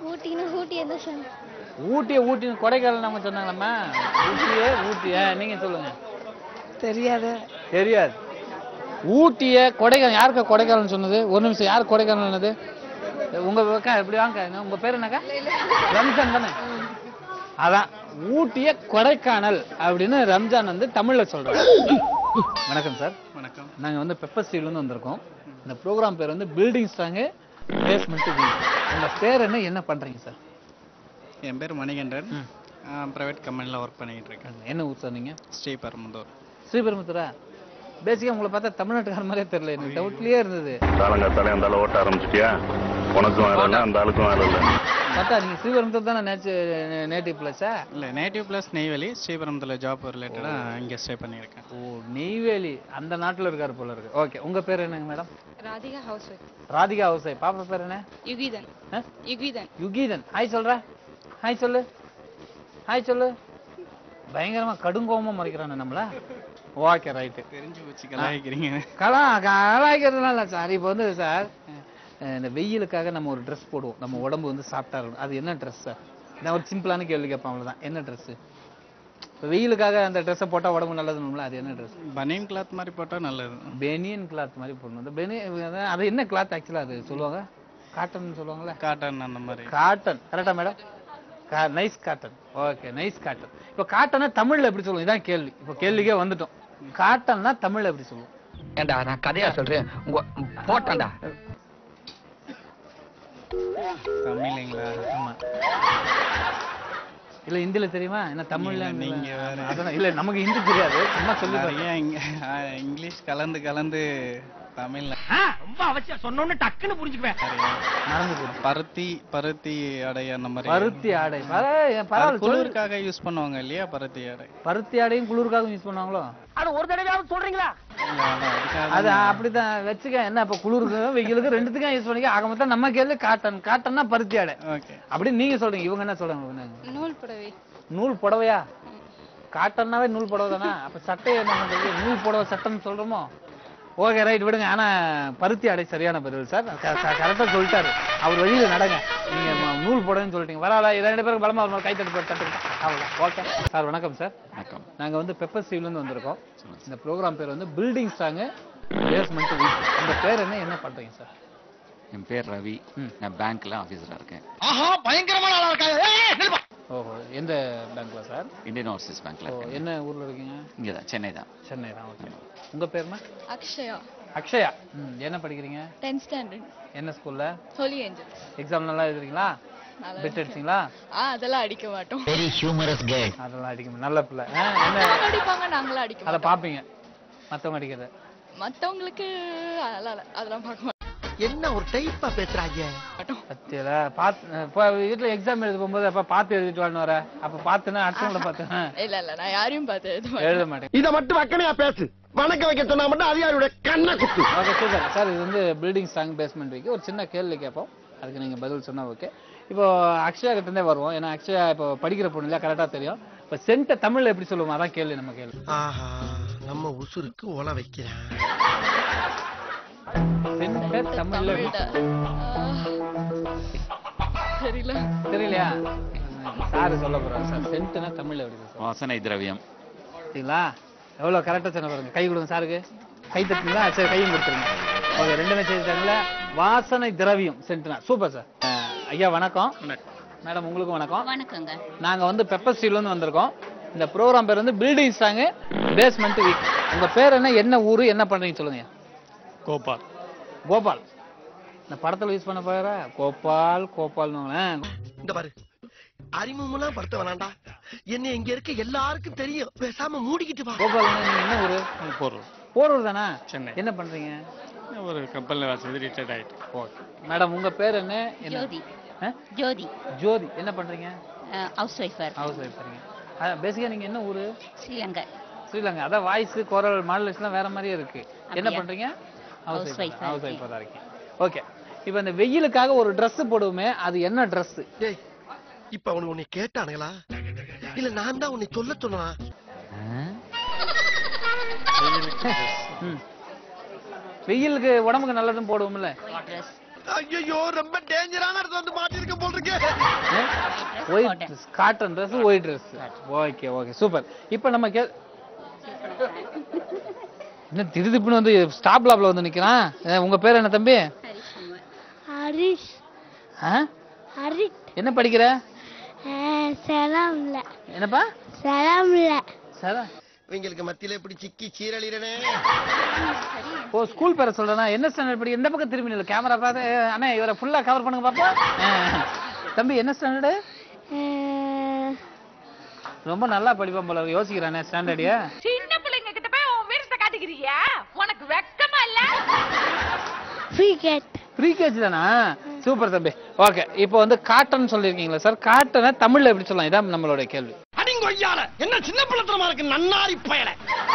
[SPEAKER 13] ஊட்டின்னு ஊட்டி என்ன சார்
[SPEAKER 3] ஊட்டியை ஊட்டின்னு கொடைக்கானல் நம்ம சொன்னாங்களம்மா ஊட்டியே ஊட்டிய நீங்க சொல்லுங்க
[SPEAKER 4] தெரியாது
[SPEAKER 3] தெரியாது ஊட்டிய கொடைக்கானல் யாருக்கா கொடைக்கானல் சொன்னது ஒரு நிமிஷம் யார் கொடைக்கானல் சொன்னது உங்க அக்கா இப்படி வாங்க உங்க பேர் என்னக்கா ரம்ஜான் தானே அதான் ஊட்டிய கொடைக்கானல் அப்படின்னு ரம்ஜான் வந்து தமிழ்ல சொல்றாங்க வணக்கம் சார்
[SPEAKER 15] வணக்கம்
[SPEAKER 3] நாங்க வந்து பெப்பர் ஸ்டீல் இருந்து வந்திருக்கோம் இந்த ப்ரோக்ராம் பேர் வந்து பில்டிங் ஸ்ட்ராங்கு பேஸ்மெண்ட் உங்க பேர் என்ன என்ன பண்றீங்க சார்
[SPEAKER 15] என் பேர் மணிகண்டன் ப்ரைவேட் கம்பெனியில் ஒர்க் பண்ணிக்கிட்டு இருக்கேன்
[SPEAKER 3] என்ன ஊர் சார் நீங்க
[SPEAKER 15] ஸ்ரீபெரும்புதூர்
[SPEAKER 3] ஸ்ரீபெரும்புத்தூரா பேசிக்கா உங்களை பார்த்தா தமிழ்நாட்டுக்கார மாதிரியே தெரியல எனக்கு டவுட்லயே இருந்தது
[SPEAKER 16] காலங்காத்தாலே அந்த ஆளை ஓட்ட ஆரம்பிச்சிட்டியா உனக்கும் வேலை இல்லை அந்த ஆளுக்கும் வேலை இல்லை
[SPEAKER 3] பார்த்தா நீங்க ஸ்ரீபெரும்புத்தூர் தானே நேச்சு நேட்டிவ் பிளஸா
[SPEAKER 15] இல்லை நேட்டிவ் ப்ளஸ் நெய்வேலி ஸ்ரீபெரும்புதூரில் ஜாப் ரிலேட்டடாக இங்கே ஸ்டே பண்ணியிருக்கேன்
[SPEAKER 3] ஓ நெய்வேலி அந்த நாட்டுல இருக்காரு போல இருக்கு ஓகே உங்க பேர் என்னங்க madam
[SPEAKER 8] Radhika house wife
[SPEAKER 3] Radhika ஹவுசை பாப்பா பேர் என்ன
[SPEAKER 8] யுகிதன்
[SPEAKER 3] ஆ?
[SPEAKER 8] யுகிதன்
[SPEAKER 3] யுகீதன் ஹாய் சொல்ற ஹாய் சொல்லு ஹாய் சொல்லு பயங்கரமா கடுங்கோவமா மறைக்கிறானே நம்மள ஓகே ரைட்டு
[SPEAKER 15] தெரிஞ்சு வச்சு கலாய்க்கிறீங்க
[SPEAKER 3] கலா கலாய்க்கிறதுனால இல்லை சார் இப்போ வந்து சார் அஹ் இந்த வெயிலுக்காக நம்ம ஒரு ட்ரெஸ் போடுவோம் நம்ம உடம்பு வந்து சாப்பிட்டா இருக்கணும் அது என்ன ட்ரெஸ் சார் நான் ஒரு சிம்பிளான கேள்வி கேட்பேன் அவ்வளோதான் என்ன ட்ரெஸ்ஸு இப்போ வெயிலுக்காக அந்த ட்ரெஸ்ஸை போட்டால் உடம்பு நல்லதுன்னு அது என்ன ட்ரெஸ்
[SPEAKER 15] பனியன் கிளாத் மாதிரி போட்டால் நல்லது
[SPEAKER 3] பெனியன் கிளாத் மாதிரி போடணும் அந்த பெனியன் அது என்ன கிளாத் ஆக்சுவலாக அது சொல்லுவாங்க காட்டன் சொல்லுவாங்கல்ல
[SPEAKER 15] காட்டன் அந்த மாதிரி
[SPEAKER 3] காட்டன் கரெக்டா madam nice cotton okay nice cotton இப்போ காட்டனா தமிழ்ல எப்படி சொல்லுவோம் இதான் கேள்வி இப்போ கேள்விக்கே வந்துட்டோம் காட்டன்னா தமிழ்ல எப்படி சொல்லுவோம்
[SPEAKER 2] ஏண்டா நான் கதையா சொல்றேன் உங்க போட்டான்டா
[SPEAKER 15] தமிழ்ங்களா
[SPEAKER 3] ஆமா இல்ல ஹிந்தில தெரியுமா என்ன தமிழ்ல
[SPEAKER 15] இல்ல, நீங்க வேற.
[SPEAKER 3] அதான் இல்ல நமக்கு ஹிந்தி தெரியாது சும்மா சொல்லி
[SPEAKER 15] நிறைய இங்க- ஆ, இங்கிலீஷ் கலந்து கலந்து தமிழ்ல
[SPEAKER 2] ரொம்ப அவசியம் சொன்னோன்னு டக்குன்னு புரிஞ்சுக்குவேன்
[SPEAKER 3] மறந்து போச்சு
[SPEAKER 15] பருத்தி பருத்தி ஆடை அந்த மாதிரி
[SPEAKER 3] பருத்தி ஆடை பரவ-
[SPEAKER 15] அது
[SPEAKER 3] பரவாயில்ல சொல்லு.
[SPEAKER 15] குளிருக்காக யூஸ் பண்ணுவாங்க இல்லையா பருத்தி ஆடை
[SPEAKER 3] பருத்தி ஆடையும் குளிருக்காகவும் யூஸ் பண்ணுவாங்களோ
[SPEAKER 2] அது ஒரு தடவையாவது சொல்றீங்களா
[SPEAKER 15] இல்ல, அதான் அதுக்காக
[SPEAKER 3] அது அப்படிதான் வச்சுக்க என்ன இப்ப குளிருக்கு வெயிலுக்கு ரெண்டுத்துக்கும் யூஸ் பண்ணிக்க ஆக மொத்தம் நம்ம கேள்வி காட்டன் காட்டன்னா பருத்தி ஆடை
[SPEAKER 15] ஓகே
[SPEAKER 3] அப்படி நீங்க சொல்றீங்க இவங்க என்ன சொல்றாங்க இவங்க என்ன?
[SPEAKER 8] நூல் புடவை
[SPEAKER 3] நூல் புடவையா காட்டன்னாவே நூல் புடவை தானா அப்ப சட்டை என்ன பண்றது நூல் புடவை சட்டைன்னு சொல்றோமோ ஓகே ரைட் விடுங்க ஆனா பருத்தி ஆடை சரியான பதில் சார் கரெக்டா சொல்லிட்டாரு அவர் வழியில நடங்க நீங்க ம- நூல் புடவைன்னு சொல்லிட்டீங்க வரால ரெண்டு பேருக்கு பலமா ஒரு கை தட்டு போட்டு தட்டுங்க அவ்வளவுதான் ஓகே சார் வணக்கம் சார்
[SPEAKER 9] வணக்கம்
[SPEAKER 3] நாங்க வந்து பெப்பர் ஸ்டீவ்ல இருந்து வந்திருக்கோம் இந்த ப்ரோக்ராம் பேர் வந்து பில்டிங் ஸ்ட்ராங் பேஸ்மெண்ட் வீக் உங்க பேர் என்ன என்ன பண்றீங்க சார்
[SPEAKER 9] என் பேர் ரவி நான் பேங்க்ல ஆஃபீஸரா இருக்கேன்
[SPEAKER 2] ஆஹா பயங்கரமான ஆளா இருக்காங்க ஏய், ஏய், நில்லுப்பா.
[SPEAKER 3] ஓஹோ எந்த பேங்க்ல சார்
[SPEAKER 9] இந்தியன் ஓவர்சீஸ் பேங்க்ல
[SPEAKER 3] ஓ,
[SPEAKER 9] இருக்கேன்
[SPEAKER 3] என்ன ஊர்ல இருக்கீங்க
[SPEAKER 9] இங்கே தான் சென்னை தான்
[SPEAKER 3] சென்னை தான் ஓகே உங்க பேருமா
[SPEAKER 8] அக்ஷயா
[SPEAKER 3] அக்ஷயா ம், என்ன படிக்கிறீங்க
[SPEAKER 8] டென்த் ஸ்டாண்டர்ட்
[SPEAKER 3] என்ன ஸ்கூல்ல
[SPEAKER 8] ஹோலி ஏஞ்சல்ஸ்
[SPEAKER 3] எக்ஸாம் நல்லா எழுதுறீங்களா
[SPEAKER 8] நல்லா
[SPEAKER 3] பெட் அடிச்சிங்களா
[SPEAKER 8] ஆ அதெல்லாம் அடிக்க மாட்டோம்
[SPEAKER 9] வெரி ஹியூமரஸ் கேர்ள்
[SPEAKER 3] அதெல்லாம் அடிக்க மாட்டேன். நல்ல பிள்ளை ஆ, என்ன
[SPEAKER 8] அவங்க அடிப்பாங்க நாங்களும் அடிக்க
[SPEAKER 3] அதை
[SPEAKER 8] மாட்டோம்
[SPEAKER 3] பாப்பீங்க மத்தவங்க அடிக்கிறத
[SPEAKER 8] மத்தவங்களுக்கு அதெல்லாம் இல்ல. அதெல்லாம் பார்க்க மாட்டோம்
[SPEAKER 2] என்ன ஒரு டைப்பா பேசுறாங்க
[SPEAKER 3] பத்தியல பாத்து இப்போ வீட்டுல எக்ஸாம் எழுத போகும்போது அப்ப பார்த்து எழுதிட்டு வான்னு வர அப்ப பார்த்துனா அடுத்தவங்கள பார்த்தேன்
[SPEAKER 8] இல்ல இல்ல நான் யாரையும் பார்த்து எழுத மாட்டேன்
[SPEAKER 3] எழுத மாட்டேன்
[SPEAKER 2] இத மட்டும் வக்கனையா பேசு வணக்கம் வைக்க சொன்னா மட்டும் அதிகாரியோட கண்ணை குத்து
[SPEAKER 3] ஓகே சூப்பர் சார் இது வந்து பில்டிங் ஸ்ட்ராங் பேஸ்மெண்ட் வைக்க ஒரு சின்ன கேள்வி கேட்போம் அதுக்கு நீங்க பதில் சொன்னா ஓகே இப்போ அக்ஷயா கிட்ட இருந்தே வருவோம் ஏன்னா அக்ஷயா இப்போ படிக்கிற பொண்ணு இல்லையா கரெக்டா தெரியும் இப்போ சென்ட்டை தமிழ்ல எப்படி சொல்லுவோம் அதான் கேள்வி நம்ம கேள்வி
[SPEAKER 2] ஆஹா நம்ம உசுருக்கு ஒல வைக்கிறான்
[SPEAKER 3] சென்ட்டை தமிழ்ல
[SPEAKER 8] தெரியல
[SPEAKER 3] தெரியலையா சார் சொல்ல போறாரு சார் சென்ட்னா தமிழ்ல எப்படி சார்
[SPEAKER 9] வாசனை திரவியம்
[SPEAKER 3] சரிங்களா எவ்வளவு கரெக்டா சொன்ன பாருங்க கை கொடுங்க சாருக்கு கை தட்டுங்களா சரி கையும் கொடுத்துருங்க ஓகே ரெண்டுமே செய்திட்டாங்களா வாசனை திரவியம் சென்ட்னா சூப்பர் சார் ஐயா வணக்கம் மேடம் உங்களுக்கும் வணக்கம்
[SPEAKER 17] வணக்கங்க
[SPEAKER 3] நாங்க வந்து பெப்பர் ஸ்டீல்ல இருந்து வந்திருக்கோம் இந்த ப்ரோக்ராம் பேர் வந்து பில்டிங் ஸ்ட்ராங் பேஸ்மெண்ட் வீக் உங்க பேர் என்ன என்ன ஊரு என்ன பண்றீங்க சொல்லுங்க
[SPEAKER 15] கோபால்
[SPEAKER 3] கோபால் இந்த படத்துல யூஸ் பண்ண போற கோபால் கோபால்
[SPEAKER 2] இந்த பாரு அறிமுகம்லாம் படுத்த வேணாண்டா என்ன இங்க இருக்க எல்லாருக்கும் தெரியும் பேசாம மூடிக்கிட்டு வா
[SPEAKER 3] கோபால் நீங்க என்ன ஊரு
[SPEAKER 15] போடுறோம்
[SPEAKER 3] போரூர் தானே
[SPEAKER 15] சென்னை.
[SPEAKER 3] என்ன பண்றீங்க
[SPEAKER 15] ஒரு கப்பலில் வேலை செய்து ரிட்டையர்ட் ஆயிட்டு
[SPEAKER 3] ஓகே மேடம் உங்க பேர் என்ன என்ன
[SPEAKER 17] ஜோதி
[SPEAKER 3] ஆ?
[SPEAKER 17] ஜோதி
[SPEAKER 3] ஜோதி என்ன பண்றீங்க
[SPEAKER 17] ஹவுஸ் ஒய்ஃபர்
[SPEAKER 3] ஹவுஸ் ஒய்ஃப் இருக்கீங்க பேசிக்கா நீங்க என்ன ஊரு
[SPEAKER 17] ஸ்ரீலங்கா
[SPEAKER 3] ஸ்ரீலங்கா அதான் வாய்ஸ் குரல் மாடலேஷன்லாம் வேற மாதிரியே இருக்கு என்ன
[SPEAKER 17] அப்படியா?
[SPEAKER 3] பண்றீங்க
[SPEAKER 17] House
[SPEAKER 3] ஹவுஸ்
[SPEAKER 17] wife
[SPEAKER 3] ஒய்ஃப்
[SPEAKER 17] ஆ
[SPEAKER 3] ஹவுஸ்
[SPEAKER 17] இருக்கேன்.
[SPEAKER 3] ஒய்ஃபாக தான் இருக்கீங்க ஓகே இப்போ இந்த வெயிலுக்காக ஒரு Dress போடுவோமே அது என்ன Dress
[SPEAKER 2] ஏய் இப்ப அவனுக்கு உன்னை கேட்டானுங்களா இல்ல நான் தான் உன்னை சொல்ல சொன்னா
[SPEAKER 3] ம். வெயிலுக்கு உடம்புக்கு நல்லதுன்னு போடுவோம்ல
[SPEAKER 17] ட்ரெஸ்
[SPEAKER 2] ஐயோ ரொம்ப டேஞ்சரான இடத்துல வந்து மாட்டிருக்க போல் இருக்கு
[SPEAKER 3] white dress cotton dress white dress okay okay super இப்போ நம்ம கே என்ன திடுதிப்புன்னு வந்து ஸ்டாப் லாப்ல வந்து நிக்கிறான் அஹ், உங்க பேர் என்ன தம்பி
[SPEAKER 13] ஹரிஷ்
[SPEAKER 3] ஆ?
[SPEAKER 13] ஹரிஷ்
[SPEAKER 3] என்ன படிக்கிற
[SPEAKER 13] சலாம்ல
[SPEAKER 3] என்னப்பா
[SPEAKER 13] சலாம்ல
[SPEAKER 3] சரா
[SPEAKER 2] இவங்களுக்கு மத்தியில இப்படி சிக்கி சீரழிறனே
[SPEAKER 3] ஓ ஸ்கூல் பேரை சொல்றேனா என்ன ஸ்டாண்டர்ட் படி எந்த பக்கம் திரும்பி நில்லு கேமரா பார்த்து ஏ, அண்ணா இவரை ஃபுல்லா கவர் பண்ணுங்க பாப்பா ஆ. தம்பி என்ன ஸ்டாண்டர்டு ரொம்ப நல்லா படிப்பான் போல இருக்கு. யோசிக்கிறானே ஸ்டாண்டர்டியா
[SPEAKER 14] சின்ன பிள்ளைங்க கிட்ட போய் உன் வீரத்தை காட்டிக்கிறியா உனக்கு வெக்கமா இல்ல
[SPEAKER 13] கிரிக்கெட்
[SPEAKER 3] ப்ரீ கேஜி தானா சூப்பர் தம்பி ஓகே இப்போ வந்து காட்டன் சொல்லியிருக்கீங்களா சார் காட்டனை தமிழ்ல எப்படி சொல்லலாம் இதான் நம்மளோட கேள்வி
[SPEAKER 2] அடிங்கொய்யால என்ன சின்ன பிள்ளைத்தனமா இருக்கு நன்னாரி பயல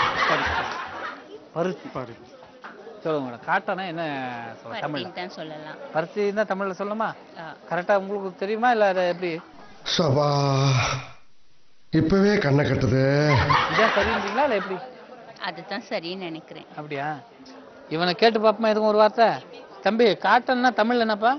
[SPEAKER 3] பருத்தி பருத்தி சொல்லுங்க மேடம் காட்டனா என்ன சொல்ல தமிழ்ல
[SPEAKER 17] தான் சொல்லலாம்
[SPEAKER 3] பருத்தி தான் தமிழ்ல சொல்லணுமா
[SPEAKER 17] ஆ.
[SPEAKER 3] கரெக்டா உங்களுக்கு தெரியுமா இல்ல அது எப்படி
[SPEAKER 2] சபா இப்பவே கண்ணை கட்டுது
[SPEAKER 3] இதான் சரின்றீங்களா இல்ல எப்படி
[SPEAKER 17] அதுதான் சரின்னு நினைக்கிறேன்
[SPEAKER 3] அப்படியா இவனை கேட்டு பாப்போமா எதுவும் ஒரு வார்த்தை தம்பி காட்டன்னா தமிழ்ல என்னப்பா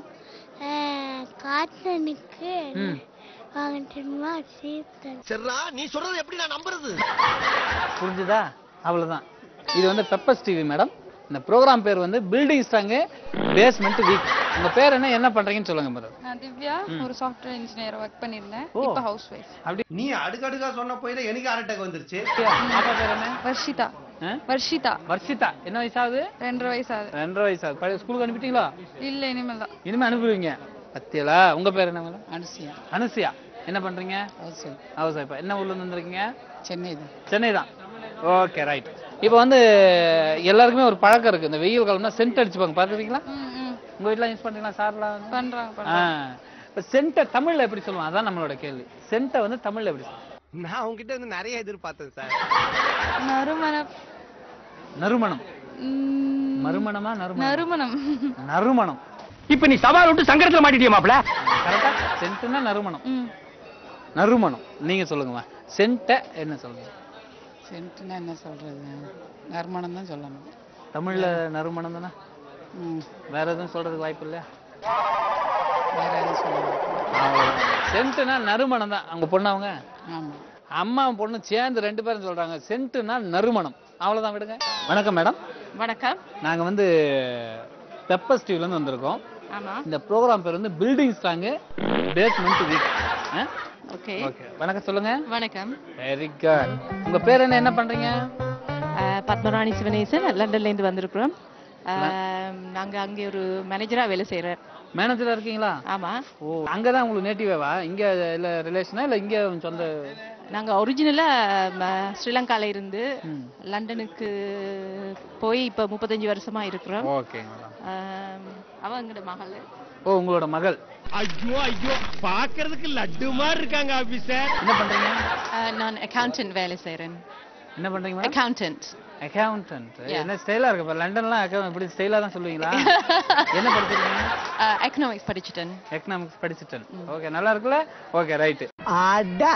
[SPEAKER 13] காட்டனுக்கு
[SPEAKER 3] ம்
[SPEAKER 13] வாங்கிட்டுமா சீத்தன்
[SPEAKER 2] சரிடா நீ சொல்றது எப்படி நான் நம்புறது
[SPEAKER 3] புரிஞ்சுதா அவ்வளவுதான் இது வந்து பெப்பர்ஸ் டிவி மேடம் இந்த ப்ரோக்ராம் பேர் வந்து பில்டிங் ஸ்ட்ராங்கு பேஸ்மெண்ட் வீக் உங்க பேர் என்ன என்ன பண்றீங்கன்னு சொல்லுங்க மேடம்
[SPEAKER 8] நான் திவ்யா
[SPEAKER 3] ம்.
[SPEAKER 8] ஒரு சாஃப்ட்வேர் இன்ஜினியர் ஒர்க் பண்ணிருந்தேன்
[SPEAKER 3] ஓ.
[SPEAKER 8] இப்போ ஹவுஸ் ஒய்ஃப்
[SPEAKER 3] அப்படி
[SPEAKER 18] நீ அடுக்கடுக்கா சொன்ன போயில எனக்கு ஹார்ட் அட்டாக் வந்துருச்சு
[SPEAKER 3] பாப்பா பேர் என்ன
[SPEAKER 8] வர்ஷிதா
[SPEAKER 3] ஆ?
[SPEAKER 8] வர்ஷிதா
[SPEAKER 3] வர்ஷிதா என்ன வயசாகுது
[SPEAKER 8] ரெண்டரை வயசு ஆகுது
[SPEAKER 3] ரெண்டரை வயசாகுது பழைய ஸ்கூலுக்கு அனுப்பிட்டீங்களா
[SPEAKER 8] இல்ல இனிமேல் தான்
[SPEAKER 3] இனிமே அனுப்புவீங்க பத்தியலா உங்க பேர் என்ன மேடம்
[SPEAKER 4] அனுசியா
[SPEAKER 3] அனுசியா என்ன பண்றீங்க
[SPEAKER 4] அவசியம்
[SPEAKER 3] ஹவுஸ் ஒய்ஃபா என்ன ஊர்ல இருந்து வந்திருக்கீங்க
[SPEAKER 4] சென்னை தான்
[SPEAKER 3] சென்னை தான் ஓகே ரைட் இப்போ வந்து எல்லாருக்குமே ஒரு பழக்கம் இருக்கு இந்த வெயில் காலம்னா சென்ட் அடிச்சுப்பாங்க பார்த்துருக்கீங்களா உங்க வீட்ல யூஸ் பண்றீங்களா சார்லாம் வந்து?
[SPEAKER 8] பண்றாங்க
[SPEAKER 3] ஆ இப்போ சென்ட்டை தமிழ்ல எப்படி சொல்லுவோம் அதான் நம்மளோட கேள்வி சென்ட்டை வந்து தமிழ்ல எப்படி சொல்லுவோம்
[SPEAKER 18] நான் உங்ககிட்ட வந்து நிறைய எதிர்பார்த்தேன் சார்
[SPEAKER 8] நறுமணம்
[SPEAKER 3] நறுமணம்
[SPEAKER 8] ம்,
[SPEAKER 3] மறுமணமா நறுமணம்
[SPEAKER 8] நறுமணம்
[SPEAKER 3] நறுமணம்
[SPEAKER 5] இப்ப நீ சவால் விட்டு சங்கடத்துல மாட்டிட்டியா மாப்ள
[SPEAKER 3] கரெக்டா சென்ட்னா நறுமணம்
[SPEAKER 8] ம்.
[SPEAKER 3] நறுமணம் நீங்க சொல்லுங்கம்மா சென்ட்டை என்ன சொல்லுங்க
[SPEAKER 4] சென்ட்னா என்ன சொல்றது நறுமணம் தான் சொல்லணும்
[SPEAKER 3] தமிழ்ல நறுமணம் தானே
[SPEAKER 4] ம்
[SPEAKER 3] வேற எதுவும் சொல்றதுக்கு வாய்ப்பு இல்லையா
[SPEAKER 4] வேற எதுவும் சொல்லணும்
[SPEAKER 3] சென்ட்னா நறுமணம் தான் அவங்க பொண்ணு அவங்க
[SPEAKER 4] ஆமா
[SPEAKER 3] அம்மா பொண்ணு சேர்ந்து ரெண்டு பேரும் சொல்றாங்க சென்ட்னா நறுமணம் அவ்வளவுதான் விடுங்க வணக்கம் மேடம்
[SPEAKER 7] வணக்கம்
[SPEAKER 3] நாங்க வந்து பெப்பர்ஸ் டிவில இருந்து வந்திருக்கோம்
[SPEAKER 7] ஆமா
[SPEAKER 3] இந்த ப்ரோக்ராம் பேர் வந்து building strong basement weak
[SPEAKER 7] okay
[SPEAKER 3] okay வணக்கம் சொல்லுங்க
[SPEAKER 7] வணக்கம்
[SPEAKER 3] வெரி குட் உங்க பேர் என்ன என்ன பண்றீங்க
[SPEAKER 19] அஹ் பத்மராணி சிவனேசன் லண்டன்ல இருந்து வந்திருக்கிறோம் அஹ் நாங்க அங்கே ஒரு மேனேஜரா வேலை செய்யறேன்
[SPEAKER 3] மேனேஜரா இருக்கீங்களா
[SPEAKER 19] ஆமா
[SPEAKER 3] ஓ அங்கதான் உங்களுக்கு நேட்டிவேவா இங்க இல்ல ரிலேஷனா இல்ல இங்க சொந்த
[SPEAKER 19] நாங்க ஒரிஜினலா ஸ்ரீலங்கால இருந்து லண்டனுக்கு போய் இப்ப முப்பத்தஞ்சு வருஷமா இருக்கிறோம்
[SPEAKER 3] ஓகே மேடம்
[SPEAKER 19] அஹ் அவ எங்கட மகள்
[SPEAKER 3] ஓ உங்களோட மகள்
[SPEAKER 18] ஐயோ ஐயோ பாக்குறதுக்கு லட்டு மாதிரி இருக்காங்க ஆபீசர்
[SPEAKER 3] என்ன பண்றீங்க
[SPEAKER 19] அஹ் நான் அக்கவுண்டன்ட் வேலை செய்யறேன்
[SPEAKER 3] என்ன பண்றீங்க மேடம்
[SPEAKER 19] அக்கவுண்டன்ட்
[SPEAKER 3] அக்கவுண்டன்ட்
[SPEAKER 19] Yeah.
[SPEAKER 3] என்ன ஸ்டைலா இருக்கு இப்ப லண்டன்லாம் account இப்படி ஸ்டைலா தான் சொல்லுவீங்களா என்ன படிச்சிருக்கீங்க
[SPEAKER 19] எக்கனாமிக்ஸ் படிச்சுட்டேன்
[SPEAKER 3] எக்கனாமிக்ஸ் படிச்சிட்டேன் ஓகே நல்லா இருக்குல்ல ஓகே ரைட்
[SPEAKER 2] அடா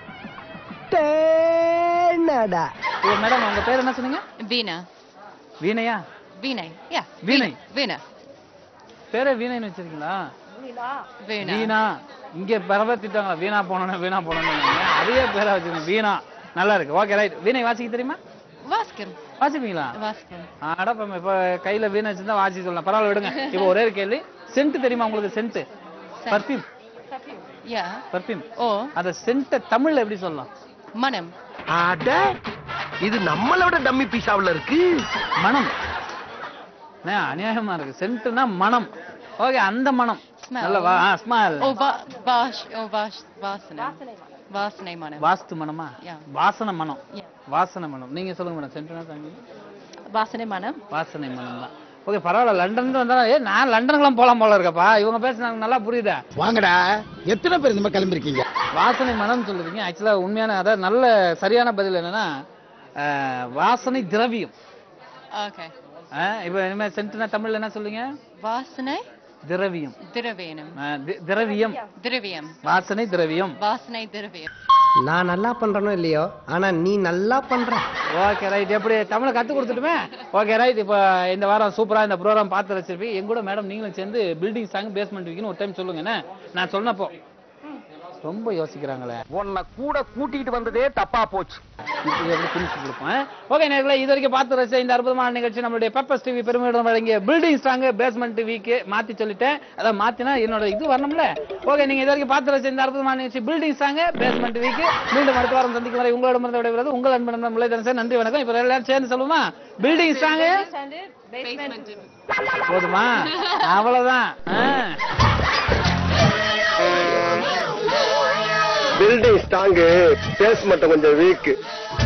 [SPEAKER 2] தேனடா
[SPEAKER 3] இப்போ மேடம் உங்க பேர் என்ன சொன்னீங்க
[SPEAKER 19] வீணா
[SPEAKER 3] வீணையா
[SPEAKER 19] வீணை யா
[SPEAKER 3] வீணை
[SPEAKER 19] வீணா
[SPEAKER 3] பேரே வீணைன்னு வச்சிருக்கீங்களா
[SPEAKER 19] வீணா
[SPEAKER 3] வீணா இங்க பரவத்திட்டாங்களா வீணா போனோம் வீணா போனோம்னு அதே பேரா வச்சிருக்கீங்க வீணா நல்லா இருக்கு ஓகே ரைட் வீணை வாசிக்க தெரியுமா
[SPEAKER 19] வாஸ்கம்
[SPEAKER 3] வாசிப்பீங்களா
[SPEAKER 19] வாஸ்கம்
[SPEAKER 3] அடப்பம் இப்ப கையில வீணை வச்சிருந்தா வாசி சொல்லலாம் பரவாயில்ல விடுங்க இப்போ ஒரே ஒரு கேள்வி சென்ட் தெரியுமா உங்களுக்கு சென்ட் பர்ஃபியூம்
[SPEAKER 19] யா
[SPEAKER 3] பர்ஃபியூம்
[SPEAKER 19] ஓ
[SPEAKER 3] அத சென்ட் தமிழ்ல எப்படி சொல்லலாம்
[SPEAKER 19] மனம்
[SPEAKER 2] அட இது நம்மளோட டம்மி பீஸாவுல இருக்கு
[SPEAKER 3] மனம் என்ன அநியாயமா இருக்கு சென்ட்னா மனம் ஓகே அந்த மனம்
[SPEAKER 19] Smell.
[SPEAKER 3] நல்ல வா ஸ்மெல்
[SPEAKER 19] ஓ வா வாஷ் ஓ வாஷ் வாசனை வாசனை மனம்
[SPEAKER 3] வாஸ்து மனமா
[SPEAKER 19] Yeah.
[SPEAKER 3] வாசனை மனம்
[SPEAKER 19] Yeah.
[SPEAKER 3] வாசனை மனம் நீங்க சொல்லுங்க மேடம் சென்ட்னா தமிழ்
[SPEAKER 19] வாசனை மனம்
[SPEAKER 3] வாசனை மனம் தான் ஓகே பரவாயில்ல லண்டன் வந்தா ஏ நான் லண்டனுக்குலாம் போலாம் போல இருக்கப்பா இவங்க பேசுனாங்க நல்லா புரியுதா
[SPEAKER 20] வாங்கடா எத்தனை பேர் இந்த மாதிரி கிளம்பிருக்கீங்க
[SPEAKER 3] வாசனை மனம் சொல்லுறீங்க ஆக்சுவலா உண்மையான அதாவது நல்ல சரியான பதில் என்னன்னா அஹ், வாசனை திரவியம்
[SPEAKER 19] ஓகே
[SPEAKER 3] அஹ், இப்ப இனிமே சென்ட்னா தமிழ்ல என்ன சொல்லுங்க
[SPEAKER 19] வாசனை
[SPEAKER 3] திரவியம்
[SPEAKER 19] திரவியம்
[SPEAKER 3] அஹ், தி- திரவியம்
[SPEAKER 19] திரவியம்
[SPEAKER 3] வாசனை திரவியம்
[SPEAKER 19] வாசனை திரவியம்
[SPEAKER 21] நான் நல்லா பண்றேனோ இல்லையோ ஆனா நீ நல்லா பண்ற
[SPEAKER 3] ஓகே ரைட் எப்படி தமிழை கத்து கொடுத்துட்டுமே ஓகே ரைட் இப்போ இந்த வாரம் சூப்பரா இந்த ப்ரோக்ராம் பார்த்து வச்சிருப்பீங்க எங்க கூட மேடம் நீங்களும் சேர்ந்து பில்டிங் சாங் பேஸ்மெண்ட் வீக்குன்னு ஒரு டைம் சொல்லுங்க என்ன நான் சொன்னப்போ ரொம்ப யோசிக்கிறாங்களே
[SPEAKER 2] உன்னை கூட கூட்டிட்டு வந்ததே தப்பா போச்சு
[SPEAKER 3] இப்படி எப்படி பிரிச்சு கொடுப்பேன் ஓகே நேர்களே இது வரைக்கும் பார்த்து ரசிச்ச இந்த அற்புதமான நிகழ்ச்சி நம்மளுடைய பெப்பர்ஸ் டிவி பெருமையுடன் வழங்கிய பில்டிங் ஸ்ட்ராங் பேஸ்மெண்ட் வீக்கு மாத்தி சொல்லிட்டேன் அதான் மாத்தினா என்னோட இது வரணும்ல ஓகே நீங்க இது வரைக்கும் பார்த்து ரசிச்ச இந்த அற்புதமான நிகழ்ச்சி பில்டிங் ஸ்ட்ராங் பேஸ்மெண்ட் வீக்கு மீண்டும் அடுத்த வாரம் சந்திக்கும் வரை உங்களோட இருந்து விடைபெறுவது உங்கள் அன்பு நண்பன் முல்லைதரன் சார் நன்றி வணக்கம் இப்ப எல்லாரும் சேர்ந்து சொல்லுமா பில்டிங் ஸ்ட்ராங் போதுமா அவ்வளவுதான் ஆ.
[SPEAKER 2] பில்டிங் ஸ்ட்ராங்கு பேஸ்மெண்ட் கொஞ்சம் வீக்